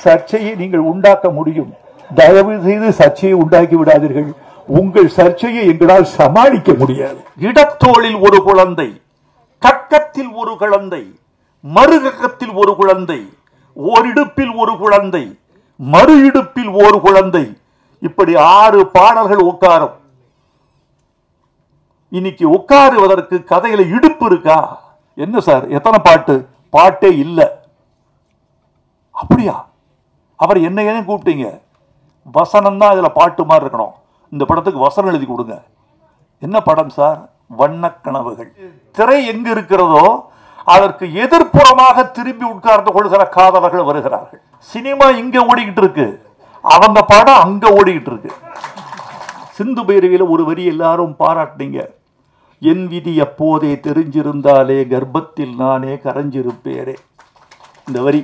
சர்ச்சையை நீங்கள் உண்டாக்க முடியும் தயவு செய்து சர்ச்சையை உண்டாக்கி விடாதீர்கள் உங்கள் சர்ச்சையை எங்களால் சமாளிக்க முடியாது இடத்தோளில் ஒரு குழந்தை கக்கத்தில் ஒரு குழந்தை மறுகக்கத்தில் ஒரு குழந்தை ஓரிடுப்பில் ஒரு குழந்தை மறு இடுப்பில் ஒரு குழந்தை இப்படி ஆறு பாடல்கள் உட்காரும் இன்னைக்கு உட்காருவதற்கு கதையில இடுப்பு இருக்கா என்ன சார் எத்தனை பாட்டு பாட்டே இல்ல அப்படியா அவர் என்ன ஏன் கூப்பிட்டீங்க வசனம் தான் இதுல பாட்டு மாதிரி இருக்கணும் இந்த படத்துக்கு வசனம் எழுதி கொடுங்க என்ன படம் சார் வண்ணக் கனவுகள் திரை எங்கு இருக்கிறதோ அதற்கு எதிர்ப்புறமாக திரும்பி உட்கார்ந்து கொள்கிற காதலர்கள் வருகிறார்கள் சினிமா இங்க ஓடிக்கிட்டு இருக்கு அவங்க படம் அங்க ஓடிக்கிட்டு இருக்கு சிந்து பைரவியில ஒரு வரி எல்லாரும் பாராட்டினீங்க என் விதி எப்போதே தெரிஞ்சிருந்தாலே கர்ப்பத்தில் நானே கரைஞ்சிருப்பேரே இந்த வரி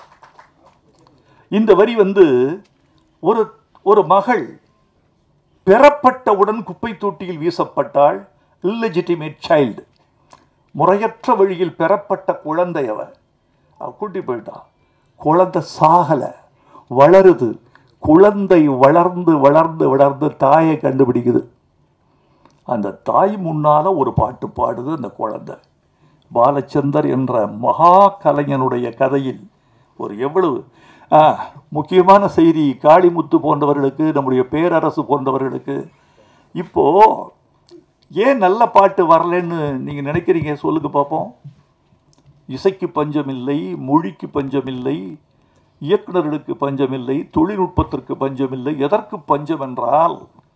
இந்த வரி வந்து ஒரு ஒரு மகள் பெறப்பட்டவுடன் குப்பை தொட்டியில் வீசப்பட்டால் இல்லெஜிட்டிமேட் சைல்டு முறையற்ற வழியில் பெறப்பட்ட குழந்தை அவ அவ கூட்டி போயிட்டா குழந்தை சாகல வளருது குழந்தை வளர்ந்து வளர்ந்து வளர்ந்து தாயை கண்டுபிடிக்குது அந்த தாய் முன்னால ஒரு பாட்டு பாடுது அந்த குழந்தை பாலச்சந்தர் என்ற மகா கலைஞனுடைய கதையில் ஒரு எவ்வளவு ஆ, முக்கியமான செய்தி காளிமுத்து போன்றவர்களுக்கு நம்முடைய பேரரசு போன்றவர்களுக்கு இப்போ ஏன் நல்ல பாட்டு வரலன்னு நீங்க நினைக்கிறீங்க சொல்லுங்க பார்ப்போம் இசைக்கு பஞ்சமில்லை மொழிக்கு பஞ்சமில்லை இயக்குனர்களுக்கு பஞ்சமில்லை தொழில்நுட்பத்திற்கு பஞ்சமில்லை எதற்கு பஞ்சம் என்றால்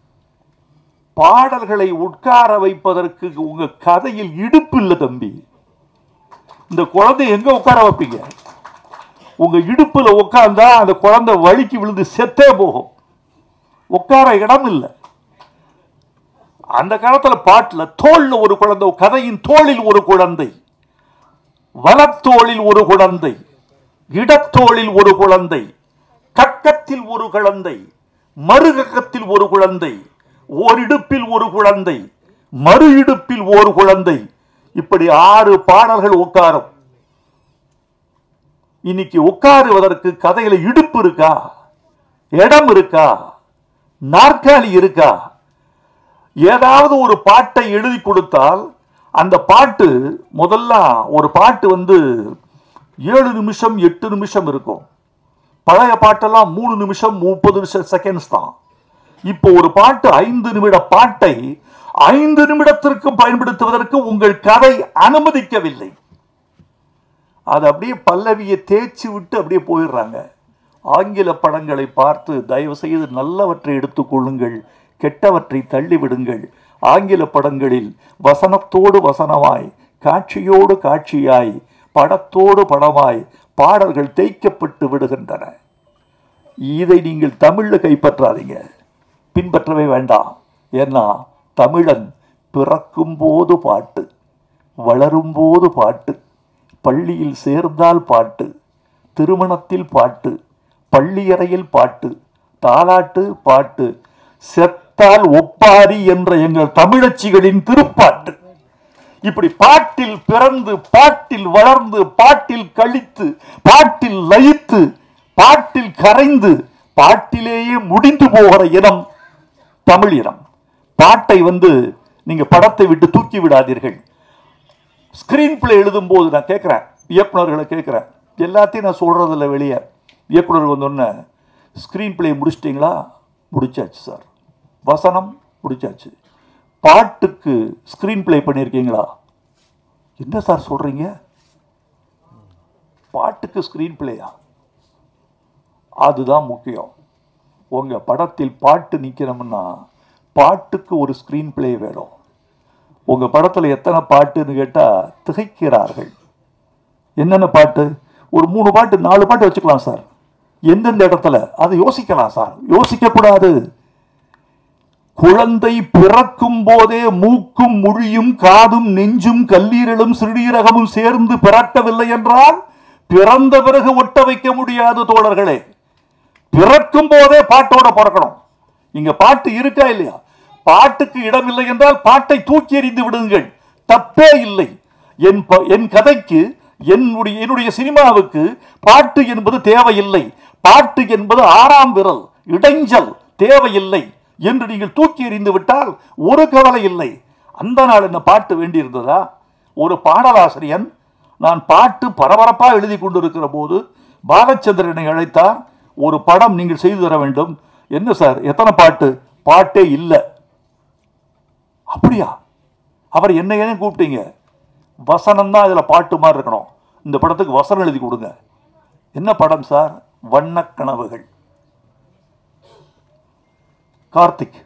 பாடல்களை உட்கார வைப்பதற்கு உங்க கதையில் இடுப்பு இல்லை தம்பி இந்த குழந்தை எங்க உட்கார வைப்பீங்க உங்க இடுப்புல உட்கார்ந்தா அந்த குழந்தை வலிக்கு விழுந்து செத்தே போகும் உட்கார இடம் இல்லை அந்த காலத்துல பாட்டுல தோல்ல ஒரு குழந்தை கதையின் தோளில் ஒரு குழந்தை வலத்தோளில் ஒரு குழந்தை இடத்தோளில் ஒரு குழந்தை கக்கத்தில் ஒரு குழந்தை மறுகக்கத்தில் ஒரு குழந்தை ஓரிடுப்பில் ஒரு குழந்தை மறு இடுப்பில் ஒரு குழந்தை இப்படி ஆறு பாடல்கள் உட்காரும் இன்னைக்கு உட்காருவதற்கு கதையில இடுப்பு இருக்கா இடம் இருக்கா நாற்காலி இருக்கா ஏதாவது ஒரு பாட்டை எழுதி கொடுத்தால் அந்த பாட்டு முதல்ல ஒரு பாட்டு வந்து ஏழு நிமிஷம் எட்டு நிமிஷம் இருக்கும் பழைய பாட்டெல்லாம் மூணு நிமிஷம் முப்பது நிமிஷம் செகண்ட்ஸ் தான் இப்போ ஒரு பாட்டு ஐந்து நிமிட பாட்டை ஐந்து நிமிடத்திற்கு பயன்படுத்துவதற்கு உங்கள் கதை அனுமதிக்கவில்லை அது அப்படியே பல்லவியை தேய்ச்சி விட்டு அப்படியே போயிடுறாங்க ஆங்கில படங்களை பார்த்து தயவு செய்து நல்லவற்றை எடுத்துக்கொள்ளுங்கள் கெட்டவற்றை தள்ளிவிடுங்கள் ஆங்கில படங்களில் வசனத்தோடு வசனமாய் காட்சியோடு காட்சியாய் படத்தோடு படமாய் பாடல்கள் தேய்க்கப்பட்டு விடுகின்றன இதை நீங்கள் தமிழ்ல கைப்பற்றாதீங்க பின்பற்றவே வேண்டாம் ஏன்னா தமிழன் பிறக்கும் போது பாட்டு வளரும்போது பாட்டு பள்ளியில் சேர்ந்தால் பாட்டு திருமணத்தில் பாட்டு பள்ளியறையில் பாட்டு தாலாட்டு பாட்டு செத்தால் ஒப்பாரி என்ற எங்கள் தமிழச்சிகளின் திருப்பாட்டு இப்படி பாட்டில் பிறந்து பாட்டில் வளர்ந்து பாட்டில் கழித்து பாட்டில் லயித்து பாட்டில் கரைந்து பாட்டிலேயே முடிந்து போகிற இனம் தமிழ் இனம் பாட்டை வந்து நீங்க படத்தை விட்டு தூக்கி விடாதீர்கள் ஸ்கிரீன் பிளே எழுதும் போது நான் கேட்குறேன் இயக்குனர்களை கேட்குறேன் எல்லாத்தையும் நான் சொல்றதில்ல வெளியே இயக்குனர் வந்தோடனே ஸ்கிரீன் பிளே முடிச்சிட்டிங்களா முடிச்சாச்சு சார் வசனம் முடிச்சாச்சு பாட்டுக்கு ஸ்கிரீன் பிளே பண்ணியிருக்கீங்களா என்ன சார் சொல்றீங்க பாட்டுக்கு ஸ்கிரீன் பிளேயா அதுதான் முக்கியம் உங்க படத்தில் பாட்டு நிக்கணும்னா பாட்டுக்கு ஒரு ஸ்கிரீன் பிளே வேணும் உங்க படத்துல எத்தனை பாட்டுன்னு கேட்டா திகைக்கிறார்கள் என்னென்ன பாட்டு ஒரு மூணு பாட்டு நாலு பாட்டு வச்சுக்கலாம் சார் எந்தெந்த இடத்துல அதை யோசிக்கலாம் சார் யோசிக்க கூடாது குழந்தை பிறக்கும் போதே மூக்கும் மொழியும் காதும் நெஞ்சும் கல்லீரலும் சிறுநீரகமும் சேர்ந்து பிறக்கவில்லை என்றால் பிறந்த பிறகு ஒட்ட வைக்க முடியாது தோழர்களே பிறக்கும் போதே பாட்டோட பிறக்கணும் இங்க பாட்டு இருக்கா இல்லையா பாட்டுக்கு இடம் இல்லை என்றால் பாட்டை தூக்கி எறிந்து விடுங்கள் தப்பே இல்லை என் ப- என் கதைக்கு என்னுடைய என்னுடைய சினிமாவுக்கு பாட்டு என்பது தேவையில்லை பாட்டு என்பது ஆறாம் விரல் இடைஞ்சல் தேவையில்லை என்று நீங்கள் தூக்கி எறிந்து விட்டால் ஒரு கவலை இல்லை அந்த நாள் என்ன பாட்டு வேண்டியிருந்ததா ஒரு பாடலாசிரியன் நான் பாட்டு பரபரப்பா எழுதி கொண்டிருக்கிற போது பாலச்சந்திரனை அழைத்தார் ஒரு படம் நீங்கள் செய்து தர வேண்டும் என்ன சார் எத்தனை பாட்டு பாட்டே இல்லை அப்படியா அவர் என்ன ஏன் கூப்பிட்டீங்க வசனம் தான் இதுல பாட்டு மாதிரி இருக்கணும் இந்த படத்துக்கு வசனம் எழுதி கொடுங்க என்ன படம் சார் வண்ணக் கனவுகள் கார்த்திக்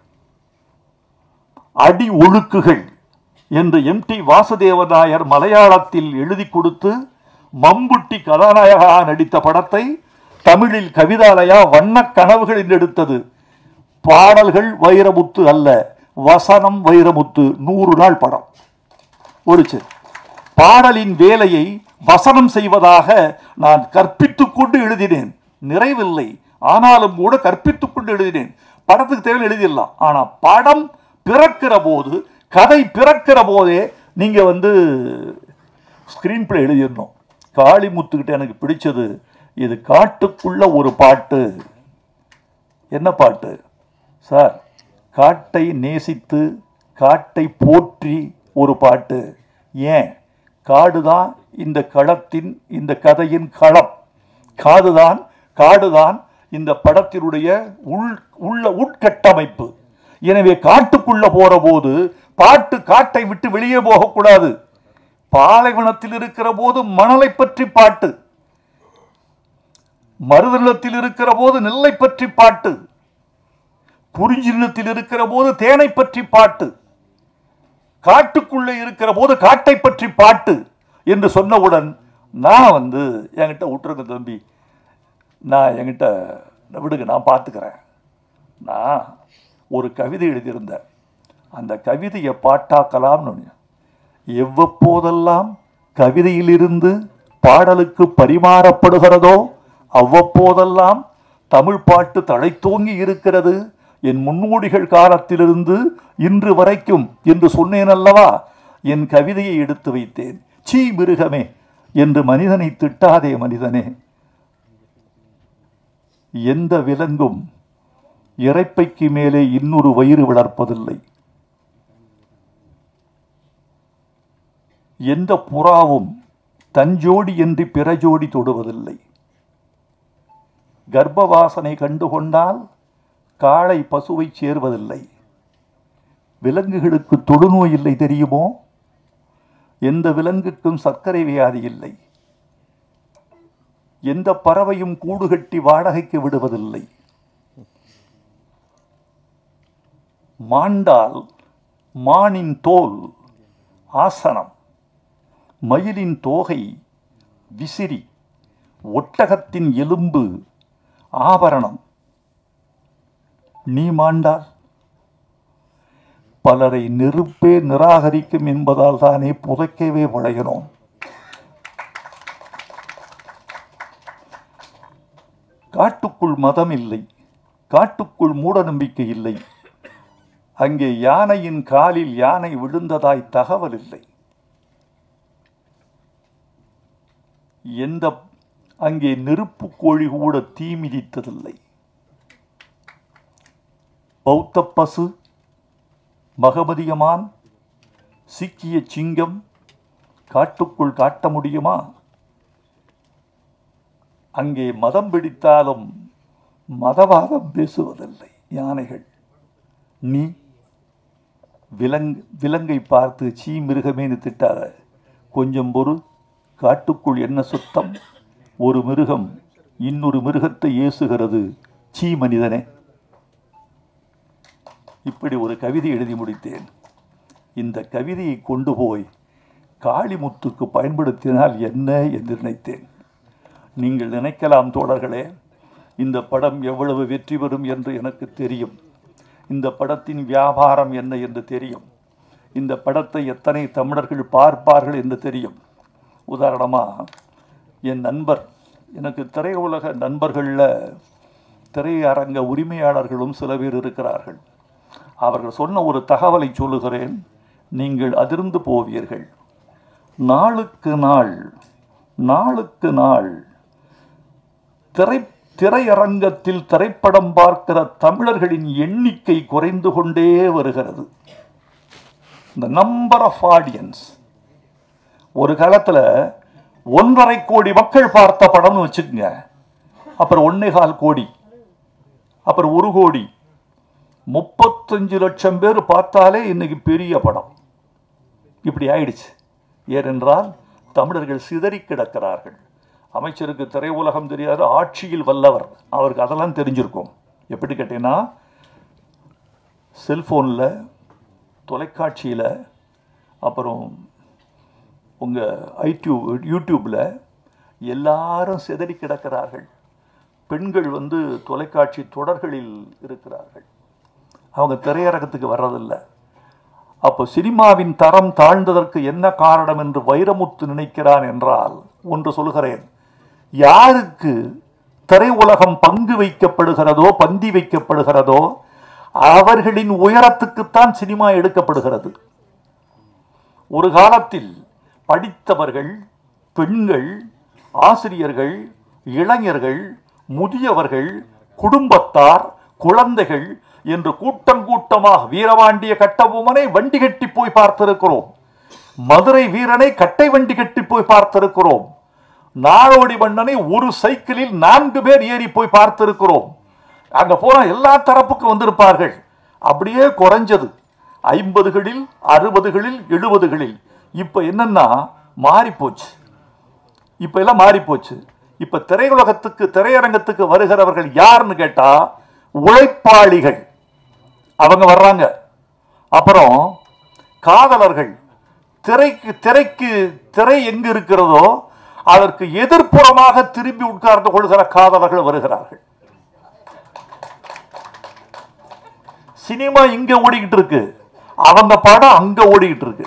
அடி ஒழுக்குகள் என்று எம் டி வாசுதேவநாயர் மலையாளத்தில் எழுதி கொடுத்து மம்புட்டி கதாநாயகா நடித்த படத்தை தமிழில் கவிதாலயா வண்ணக் கனவுகள் என்று எடுத்தது பாடல்கள் வைரமுத்து அல்ல வசனம் வைரமுத்து நூறு நாள் படம் ஓடிச்சு பாடலின் வேலையை வசனம் செய்வதாக நான் கற்பித்துக் கொண்டு எழுதினேன் நிறைவில்லை ஆனாலும் கூட கற்பித்துக் கொண்டு எழுதினேன் படத்துக்கு தேவை எழுதிடலாம் ஆனா படம் பிறக்கிற போது கதை பிறக்கிற போதே நீங்க வந்து ஸ்கிரீன் பிளே எழுதிடணும் காளிமுத்துக்கிட்ட எனக்கு பிடிச்சது இது காட்டுக்குள்ள ஒரு பாட்டு என்ன பாட்டு சார் காட்டை நேசித்து காட்டை போற்றி ஒரு பாட்டு ஏன் காடுதான் இந்த களத்தின் இந்த கதையின் களம் காடுதான் காடுதான் இந்த படத்தினுடைய உள் உள்ள உட்கட்டமைப்பு எனவே காட்டுக்குள்ள போற போது பாட்டு காட்டை விட்டு வெளியே போகக்கூடாது பாலைவனத்தில் இருக்கிற போது மணலை பற்றி பாட்டு மருதநிலத்தில் இருக்கிற போது நெல்லை பற்றி பாட்டு குறிஞ்சி நிலத்தில் இருக்கிற போது தேனை பற்றி பாட்டு காட்டுக்குள்ளே இருக்கிற போது காட்டை பற்றி பாட்டு என்று சொன்னவுடன் நான் வந்து என்கிட்ட விட்டுருங்க தம்பி நான் என்கிட்ட விடுங்க நான் பார்த்துக்கிறேன் நான் ஒரு கவிதை எழுதியிருந்தேன் அந்த கவிதையை பாட்டாக்கலாம்னு எவ்வப்போதெல்லாம் கவிதையிலிருந்து பாடலுக்கு பரிமாறப்படுகிறதோ அவ்வப்போதெல்லாம் தமிழ் பாட்டு தழைத்தோங்கி இருக்கிறது என் முன்னோடிகள் காலத்திலிருந்து இன்று வரைக்கும் என்று சொன்னேன் அல்லவா என் கவிதையை எடுத்து வைத்தேன் சீ மிருகமே என்று மனிதனை திட்டாதே மனிதனே எந்த விலங்கும் இறைப்பைக்கு மேலே இன்னொரு வயிறு வளர்ப்பதில்லை எந்த புறாவும் தன் ஜோடி என்று பிற ஜோடி தொடுவதில்லை கர்ப்பவாசனை கண்டுகொண்டால் காளை பசுவை சேர்வதில்லை விலங்குகளுக்கு தொடுநோய் இல்லை தெரியுமோ எந்த விலங்குக்கும் சர்க்கரை வியாதி இல்லை எந்த பறவையும் கூடு கட்டி வாடகைக்கு விடுவதில்லை மாண்டால் மானின் தோல் ஆசனம் மயிலின் தோகை விசிறி ஒட்டகத்தின் எலும்பு ஆபரணம் நீ மாண்டால் பலரை நெருப்பே நிராகரிக்கும் என்பதால் தானே புதைக்கவே பழகினோம் காட்டுக்குள் மதம் இல்லை காட்டுக்குள் மூட நம்பிக்கை இல்லை அங்கே யானையின் காலில் யானை விழுந்ததாய் தகவல் இல்லை எந்த அங்கே நெருப்பு கோழி கூட தீ மிதித்ததில்லை பௌத்த பசு மகமதியமான் சீக்கிய சிங்கம் காட்டுக்குள் காட்ட முடியுமா அங்கே மதம் பிடித்தாலும் மதவாதம் பேசுவதில்லை யானைகள் நீ விலங் விலங்கை பார்த்து சீ மிருகமேனு திட்டாத கொஞ்சம் பொறு காட்டுக்குள் என்ன சுத்தம் ஒரு மிருகம் இன்னொரு மிருகத்தை ஏசுகிறது சீ மனிதனே இப்படி ஒரு கவிதை எழுதி முடித்தேன் இந்த கவிதையை கொண்டு போய் காளிமுத்துக்கு பயன்படுத்தினால் என்ன என்று நினைத்தேன் நீங்கள் நினைக்கலாம் தோழர்களே இந்த படம் எவ்வளவு வெற்றி பெறும் என்று எனக்கு தெரியும் இந்த படத்தின் வியாபாரம் என்ன என்று தெரியும் இந்த படத்தை எத்தனை தமிழர்கள் பார்ப்பார்கள் என்று தெரியும் உதாரணமாக என் நண்பர் எனக்கு திரையுலக நண்பர்களில் திரையரங்க உரிமையாளர்களும் சில பேர் இருக்கிறார்கள் அவர்கள் சொன்ன ஒரு தகவலை சொல்லுகிறேன் நீங்கள் அதிர்ந்து போவீர்கள் நாளுக்கு நாள் நாளுக்கு நாள் திரை திரையரங்கத்தில் திரைப்படம் பார்க்கிற தமிழர்களின் எண்ணிக்கை குறைந்து கொண்டே வருகிறது இந்த நம்பர் ஆஃப் ஆடியன்ஸ் ஒரு காலத்துல ஒன்றரை கோடி மக்கள் பார்த்த படம்னு வச்சுக்கோங்க அப்புறம் ஒன்னே கால் கோடி அப்புறம் ஒரு கோடி முப்பத்தஞ்சு லட்சம் பேர் பார்த்தாலே இன்னைக்கு பெரிய படம் இப்படி ஆயிடுச்சு ஏனென்றால் தமிழர்கள் சிதறி கிடக்கிறார்கள் அமைச்சருக்கு திரையுலகம் தெரியாது ஆட்சியில் வல்லவர் அவருக்கு அதெல்லாம் தெரிஞ்சிருக்கும் எப்படி கேட்டீங்கன்னா செல்போனில் தொலைக்காட்சியில் அப்புறம் உங்கள் ஐடியூப் யூடியூப்பில் எல்லாரும் சிதறி கிடக்கிறார்கள் பெண்கள் வந்து தொலைக்காட்சி தொடர்களில் இருக்கிறார்கள் அவங்க திரையரங்கத்துக்கு வர்றதில்லை அப்போ சினிமாவின் தரம் தாழ்ந்ததற்கு என்ன காரணம் என்று வைரமுத்து நினைக்கிறான் என்றால் ஒன்று சொல்கிறேன் யாருக்கு திரையுலகம் பங்கு வைக்கப்படுகிறதோ பந்தி வைக்கப்படுகிறதோ அவர்களின் உயரத்துக்குத்தான் சினிமா எடுக்கப்படுகிறது ஒரு காலத்தில் படித்தவர்கள் பெண்கள் ஆசிரியர்கள் இளைஞர்கள் முதியவர்கள் குடும்பத்தார் குழந்தைகள் என்று கூட்டம் கூட்டமாக வீரபாண்டிய கட்டபொம்மனை வண்டி கட்டி போய் பார்த்திருக்கிறோம் மதுரை வீரனை கட்டை வண்டி கட்டி போய் பார்த்திருக்கிறோம் நாடோடி மன்னனை ஒரு சைக்கிளில் நான்கு பேர் ஏறி போய் பார்த்திருக்கிறோம் அங்க போன எல்லா தரப்புக்கு வந்திருப்பார்கள் அப்படியே குறைஞ்சது ஐம்பதுகளில் அறுபதுகளில் எழுபதுகளில் இப்ப என்னன்னா மாறி போச்சு இப்ப எல்லாம் மாறி போச்சு இப்ப திரையுலகத்துக்கு திரையரங்கத்துக்கு வருகிறவர்கள் யாருன்னு கேட்டா உழைப்பாளிகள் அவங்க வர்றாங்க அப்புறம் காதலர்கள் திரைக்கு திரைக்கு திரை எங்கு இருக்கிறதோ அதற்கு எதிர்ப்புறமாக திரும்பி உட்கார்ந்து கொள்கிற காதலர்கள் வருகிறார்கள் சினிமா இங்க ஓடிக்கிட்டு இருக்கு அவங்க படம் அங்க ஓடிக்கிட்டு இருக்கு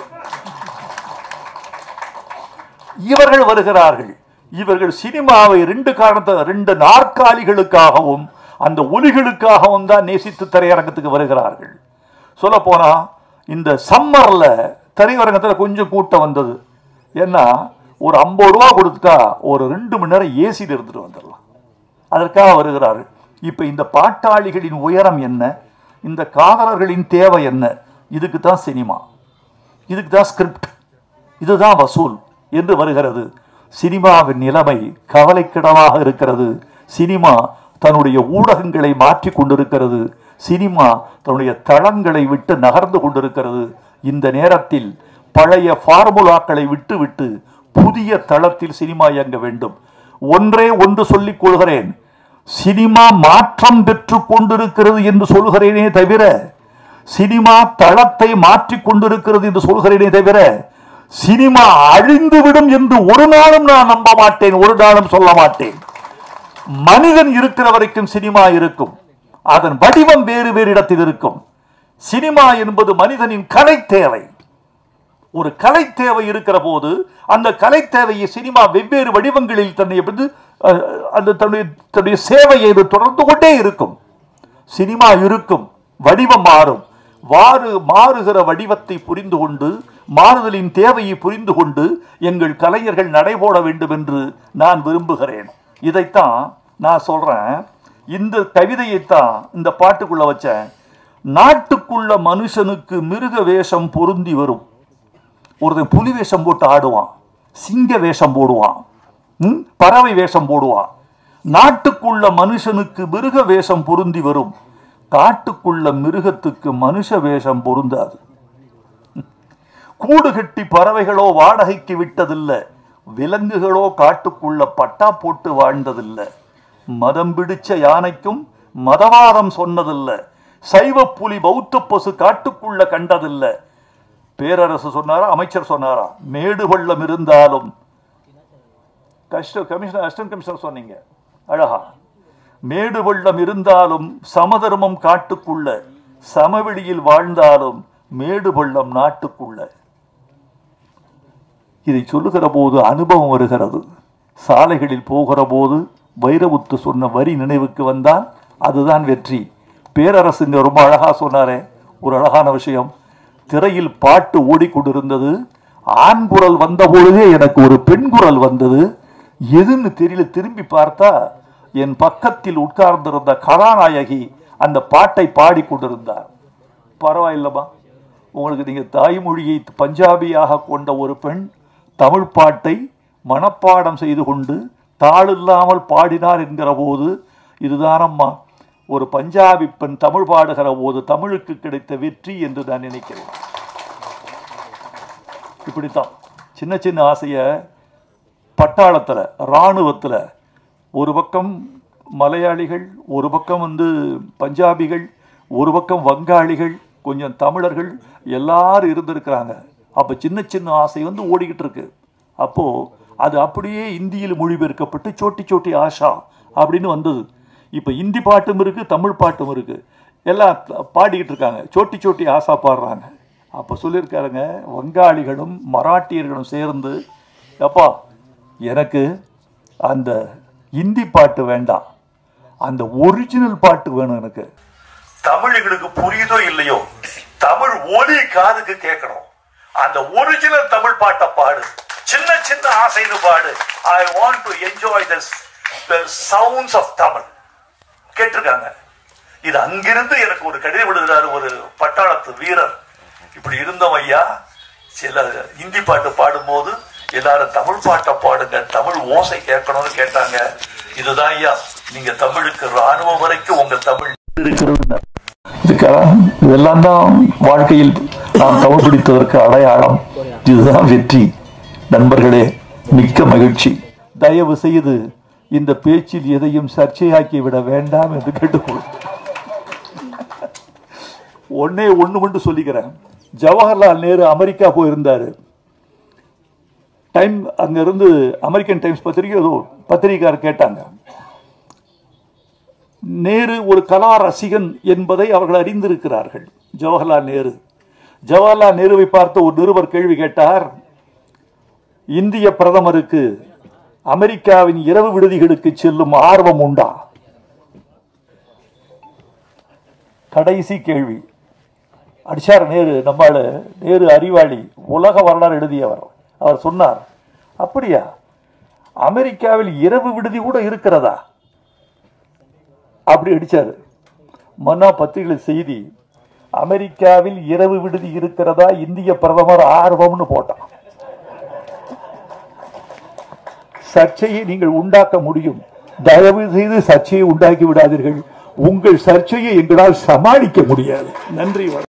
இவர்கள் வருகிறார்கள் இவர்கள் சினிமாவை ரெண்டு காரணத்தை ரெண்டு நாற்காலிகளுக்காகவும் அந்த ஒலிகளுக்காகவும் தான் நேசித்து திரையரங்கத்துக்கு வருகிறார்கள் சொல்ல போனா இந்த சம்மர்ல திரையரங்கத்தில் கொஞ்சம் கூட்டம் வந்தது ஏன்னா ஒரு ஐம்பது ரூபா கொடுத்துட்டா ஒரு ரெண்டு மணி நேரம் ஏசியில் இருந்துட்டு வந்துடலாம் அதற்காக வருகிறார்கள் இப்ப இந்த பாட்டாளிகளின் உயரம் என்ன இந்த காதலர்களின் தேவை என்ன இதுக்கு தான் சினிமா இதுக்கு தான் ஸ்கிரிப்ட் இதுதான் வசூல் என்று வருகிறது சினிமாவின் நிலைமை கவலைக்கிடமாக இருக்கிறது சினிமா தன்னுடைய ஊடகங்களை மாற்றி கொண்டிருக்கிறது சினிமா தன்னுடைய தளங்களை விட்டு நகர்ந்து கொண்டிருக்கிறது இந்த நேரத்தில் பழைய ஃபார்முலாக்களை விட்டுவிட்டு புதிய தளத்தில் சினிமா இயங்க வேண்டும் ஒன்றே ஒன்று சொல்லிக் கொள்கிறேன் சினிமா மாற்றம் பெற்று கொண்டிருக்கிறது என்று சொல்கிறேனே தவிர சினிமா தளத்தை மாற்றிக் கொண்டிருக்கிறது என்று சொல்கிறேனே தவிர சினிமா அழிந்துவிடும் என்று ஒரு நாளும் நான் நம்ப மாட்டேன் ஒரு நாளும் சொல்ல மாட்டேன் மனிதன் இருக்கிற வரைக்கும் சினிமா இருக்கும் அதன் வடிவம் வேறு வேறு இடத்தில் இருக்கும் சினிமா என்பது மனிதனின் கலை தேவை ஒரு கலை தேவை இருக்கிற போது அந்த கலை தேவையை சினிமா வெவ்வேறு வடிவங்களில் தன்னை வந்து அஹ், அந்த தன்னுடைய தன்னுடைய சேவையை இது தொடர்ந்து கொண்டே இருக்கும் சினிமா இருக்கும் வடிவம் மாறும் வாறு மாறுகிற வடிவத்தை புரிந்து கொண்டு மாறுதலின் தேவையை புரிந்து கொண்டு எங்கள் கலைஞர்கள் நடைபோட வேண்டும் என்று நான் விரும்புகிறேன் இதைத்தான் நான் சொல்றேன் இந்த கவிதையைத்தான் இந்த பாட்டுக்குள்ள வச்சேன் நாட்டுக்குள்ள மனுஷனுக்கு மிருக வேஷம் பொருந்தி வரும் ஒருத்தன் புலி வேஷம் போட்டு ஆடுவான் சிங்க வேஷம் போடுவான் ம்? பறவை வேஷம் போடுவான் நாட்டுக்குள்ள மனுஷனுக்கு மிருக வேஷம் பொருந்தி வரும் காட்டுக்குள்ள மிருகத்துக்கு மனுஷ வேஷம் பொருந்தாது கூடு கட்டி பறவைகளோ வாடகைக்கு விட்டதில்லை விலங்குகளோ காட்டுக்குள்ள பட்டா போட்டு வாழ்ந்ததில்லை மதம் பிடிச்ச யானைக்கும் மதவாதம் சொன்னதில்லை சைவ புலி பௌத்த பசு காட்டுக்குள்ள கண்டதில்லை பேரரசு சொன்னாரா அமைச்சர் சொன்னாரா மேடு பள்ளம் இருந்தாலும் கஷ்ட கமிஷனர் அசிஸ்டன்ட் கமிஷனர் சொன்னீங்க அழகா மேடு பள்ளம் இருந்தாலும் சமதர்மம் காட்டுக்குள்ள சமவெளியில் வாழ்ந்தாலும் மேடு பள்ளம் நாட்டுக்குள்ள இதை சொல்லுகிற போது அனுபவம் வருகிறது சாலைகளில் போகிற போது வைரமுத்து சொன்ன வரி நினைவுக்கு வந்தால் அதுதான் வெற்றி பேரரசுங்க ரொம்ப அழகா சொன்னாரே ஒரு அழகான விஷயம் திரையில் பாட்டு ஓடிக்கொண்டிருந்தது ஆண் குரல் வந்த பொழுதே எனக்கு ஒரு பெண் குரல் வந்தது எதுன்னு தெரியல திரும்பி பார்த்தா என் பக்கத்தில் உட்கார்ந்திருந்த கதாநாயகி அந்த பாட்டை பாடிக் கொண்டிருந்தார் பரவாயில்லமா உங்களுக்கு நீங்க தாய்மொழியை பஞ்சாபியாக கொண்ட ஒரு பெண் தமிழ் பாட்டை மனப்பாடம் செய்து கொண்டு தாளில்லாமல் பாடினார் என்கிற போது இதுதானம்மா ஒரு பஞ்சாபி பெண் தமிழ் பாடுகிற போது தமிழுக்கு கிடைத்த வெற்றி என்று நான் நினைக்கிறேன் இப்படித்தான் சின்ன சின்ன ஆசைய பட்டாளத்துல இராணுவத்துல ஒரு பக்கம் மலையாளிகள் ஒரு பக்கம் வந்து பஞ்சாபிகள் ஒரு பக்கம் வங்காளிகள் கொஞ்சம் தமிழர்கள் எல்லாரும் இருந்திருக்கிறாங்க அப்ப சின்ன சின்ன ஆசை வந்து ஓடிக்கிட்டு இருக்கு அப்போ அது அப்படியே இந்தியில் மொழிபெயர்க்கப்பட்டு சோட்டி சோட்டி ஆஷா அப்படின்னு வந்தது இப்ப இந்தி பாட்டும் இருக்கு தமிழ் பாட்டும் இருக்கு எல்லாம் பாடிக்கிட்டு இருக்காங்க சோட்டி சோட்டி ஆசா பாடுறாங்க அப்ப சொல்லியிருக்காருங்க வங்காளிகளும் மராட்டியர்களும் சேர்ந்து அப்பா எனக்கு அந்த இந்தி பாட்டு வேண்டாம் அந்த ஒரிஜினல் பாட்டு வேணும் எனக்கு தமிழ் எங்களுக்கு புரியுதோ இல்லையோ தமிழ் ஒலி காதுக்கு கேட்கணும் அந்த ஒரிஜினல் தமிழ் பாட்டை பாடு சின்ன சின்ன ஆசைன்னு பாடு I want to enjoy this sounds of Tamil கேட்டிருக்காங்க இது அங்கிருந்து எனக்கு ஒரு கடிதம் எழுதுறாரு ஒரு பட்டாளத்து வீரர் இப்படி இருந்தோம் ஐயா சில இந்தி பாட்டு பாடும்போது எல்லாரும் தமிழ் பாட்டை பாடுங்க தமிழ் ஓசை கேட்கணும்னு கேட்டாங்க இதுதான் ஐயா நீங்க தமிழுக்கு ராணுவம் வரைக்கும் உங்க தமிழ் இருக்கிறது இதுக்கெல்லாம் இதெல்லாம் தான் வாழ்க்கையில் நாம் தமிழ் பிடித்ததற்கு அடையாளம் இதுதான் வெற்றி நண்பர்களே மிக்க மகிழ்ச்சி தயவு செய்து இந்த பேச்சில் எதையும் சர்ச்சையாக்கி விட வேண்டாம் என்று கேட்டுக்கொள் ஒன்னே ஒண்ணு மட்டும் சொல்லிக்கிறேன் ஜவஹர்லால் நேரு அமெரிக்கா போயிருந்தாரு டைம் அங்க இருந்து அமெரிக்கன் டைம்ஸ் பத்திரிகை ஏதோ பத்திரிகையார் கேட்டாங்க நேரு ஒரு கலா ரசிகன் என்பதை அவர்கள் அறிந்திருக்கிறார்கள் ஜவஹர்லால் நேரு ஜவஹர்லால் நேருவை பார்த்த ஒரு நிருபர் கேள்வி கேட்டார் இந்திய பிரதமருக்கு அமெரிக்காவின் இரவு விடுதிகளுக்கு செல்லும் ஆர்வம் உண்டா கடைசி கேள்வி அடிச்சார் நேரு நம்மால நேரு அறிவாளி உலக வரலாறு எழுதியவர் அவர் சொன்னார் அப்படியா அமெரிக்காவில் இரவு விடுதி கூட இருக்கிறதா அப்படி அடிச்சாரு மன்னா பத்திரிகை செய்தி அமெரிக்காவில் இரவு விடுதி இருக்கிறதா இந்திய பிரதமர் ஆர்வம்னு போட்டான் சர்ச்சையை நீங்கள் உண்டாக்க முடியும் தயவு செய்து சர்ச்சையை உண்டாக்கி விடாதீர்கள் உங்கள் சர்ச்சையை எங்களால் சமாளிக்க முடியாது நன்றி வணக்கம்.